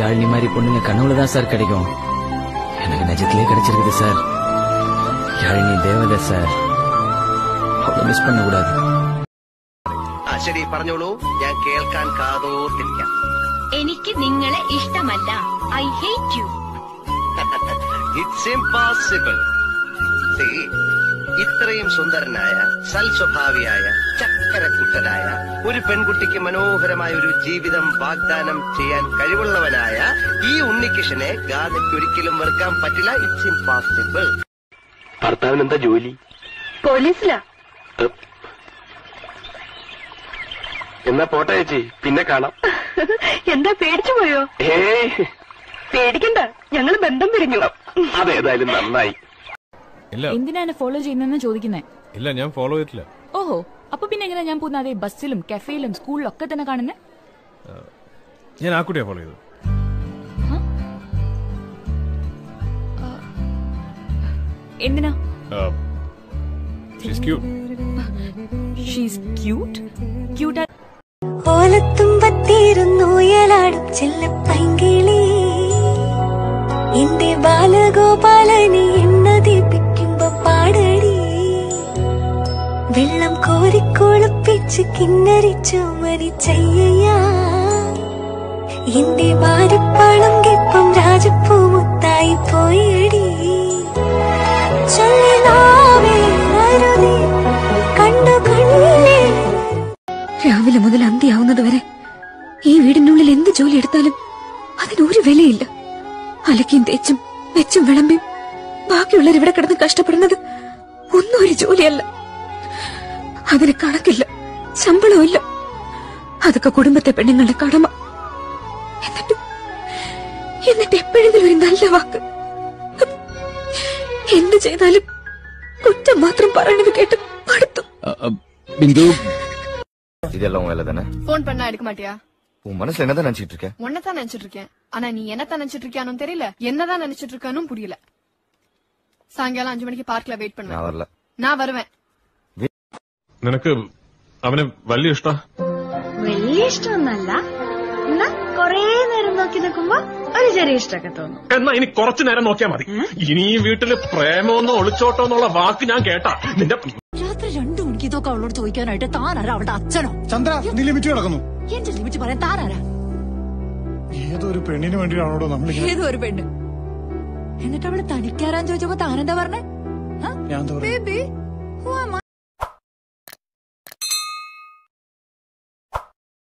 யாழினி மாதிரி பொண்ணுங்க கனவுல தான் சார் கிடைக்கும் எனக்கு நிஜத்திலே கிடைச்சிருக்குது சார் யாழினி தேவதை சார் அவளை மிஸ் பண்ண கூடாது ആ ശരി പറഞ്ഞോളൂ ഞാൻ കേൾക്കാൻ കാതോർത്തിരിക്കാം എനിക്ക് നിങ്ങളെ ഇഷ്ടമല്ല I hate you it's impossible ഇത്രയും സുന്ദരനായ സൽസ്വഭാവിയായ ചക്കരക്കുട്ടനായ ഒരു പെൺകുട്ടിക്ക് മനോഹരമായ ഒരു ജീവിതം വാഗ്ദാനം ചെയ്യാൻ കഴിവുള്ളവനായ ഈ ഉണ്ണികൃഷ്ണനെ ഗാഥയ്ക്ക് ഒരിക്കലും വെറുക്കാൻ പറ്റില്ല ഇറ്റ്സ് ഇംപോസിബിൾ ഭർത്താവിന് എന്താ ജോലി പോലീസിലാ എന്നാ പോട്ടെ ചേച്ചി പിന്നെ കാണാം എന്താ പേടിച്ചു പോയോ ഏയ് പേടിക്കണ്ട ഞങ്ങൾ ബന്ധം പിരിഞ്ഞു അതേതായാലും നന്നായി ഇല്ല എന്തിനാ എന്നെ ഫോളോ ചെയ്യുന്നതെന്ന് ചോദിക്കുന്നേ ഇല്ല ഞാൻ ഫോളോ ചെയ്തിട്ടില്ല ഓഹോ അപ്പൊ പിന്നെ എങ്ങനെയാ ഞാൻ പോകുന്ന അതേ ബസ്സിലും കഫേയിലും സ്കൂളിലും ഒക്കെ തന്നെ കാണുന്നേ ഞാൻ ആ കുട്ടിയാ ഫോളോ ചെയ്തത് എന്തിനാ she's cute she's cute cute ഓലത്തുമ്പത്തിരുന്നുയലാടും ചെല്ലപ്പൈങ്കിളി എന്റെ ബാലഗോപാലനെ എണ്ണതിപ്പിക്കുമ്പോ പാടടി വെള്ളം കോരിക്കൊളുപ്പിച്ച് കിന്നരിച്ചു മരിച്ചയ്യ എന്റെ മാരിപ്പാളം കെപ്പം രാജപ്പൂ മുത്തായി പോയടി ചൊല്ലിനാവേ അരുതേ കണ്ടു കണ്ണേ രാവിലെ മുതൽ അന്തിയാവുന്നത് വരെ ഈ വീടിനുള്ളിൽ എന്ത് ജോലി എടുത്താലും അതിനൊരു വിലയില്ല അലക്കിയും തേച്ചും വെച്ചും വിളമ്പിയും ബാക്കിയുള്ളവർ ഇവിടെ കിടന്ന് കഷ്ടപ്പെടുന്നത് ഒന്നും ഒരു ജോലിയല്ല അതിന് കണക്കില്ല ശമ്പളമില്ല അതൊക്കെ കുടുംബത്തെ പെണ്ണുങ്ങളുടെ കടമ എന്നിട്ട് എന്നിട്ട് എപ്പോഴെങ്കിലും ഒരു നല്ല വാക്ക് എന്ത് ചെയ്താലും കുറ്റം മാത്രം പറയണത് കേട്ട് മടുത്തു பிந்து இதெல்லாம் உன் வேலை தானே போன் பண்ணா எடுக்க மாட்டியா உன் மனசுல என்னதான் நினைச்சிட்டு இருக்க உன்னதான் நினைச்சிட்டு இருக்கேன் ஆனா நீ என்னத்தான் நினைச்சிட்டு இருக்கியானும் தெரியல என்னதான் நினைச்சிட்டு இருக்கானும் புரியல சாயங்காலம் அஞ்சு மணிக்கு பார்க்ல வெயிட் நான் பண்ணுவேன் வரல நான் வருவேன் നിനക്ക് അവനെ വലിയ ഇഷ്ടാ വലിയ ഇഷ്ടമൊന്നല്ല എന്നാ കൊറേ നേരം നോക്കി നിൽക്കുമ്പോ ഒരു ചെറിയ ഇഷ്ടമൊക്കെ തോന്നും എന്നാ ഇനി കുറച്ചു നേരം നോക്കിയാ മതി ഇനി ഈ വീട്ടില് പ്രേമമെന്നോ ഒളിച്ചോട്ടോ എന്നുള്ള വാക്ക് ഞാൻ കേട്ടാ നിന്റെ രാത്രി രണ്ടു മണിക്ക് ഇതൊക്കെ അവളോട് ചോദിക്കാനായിട്ട് താനാരാ അവളുടെ അച്ഛനോ ചന്ദ്ര നീ ലിമിറ്റ് കിടക്കുന്നു എന്റെ ലിമിറ്റ് പറയാൻ താനാരാ ഏതൊരു പെണ്ണിന് വേണ്ടിയാണോ നമ്മൾ ഏതോ ഒരു പെണ്ണ് എന്നിട്ട് അവള് തനിക്കാരാൻ ചോദിച്ചപ്പോ താനെന്താ പറഞ്ഞേ ഞാൻ എന്താ പറയാ ബേബി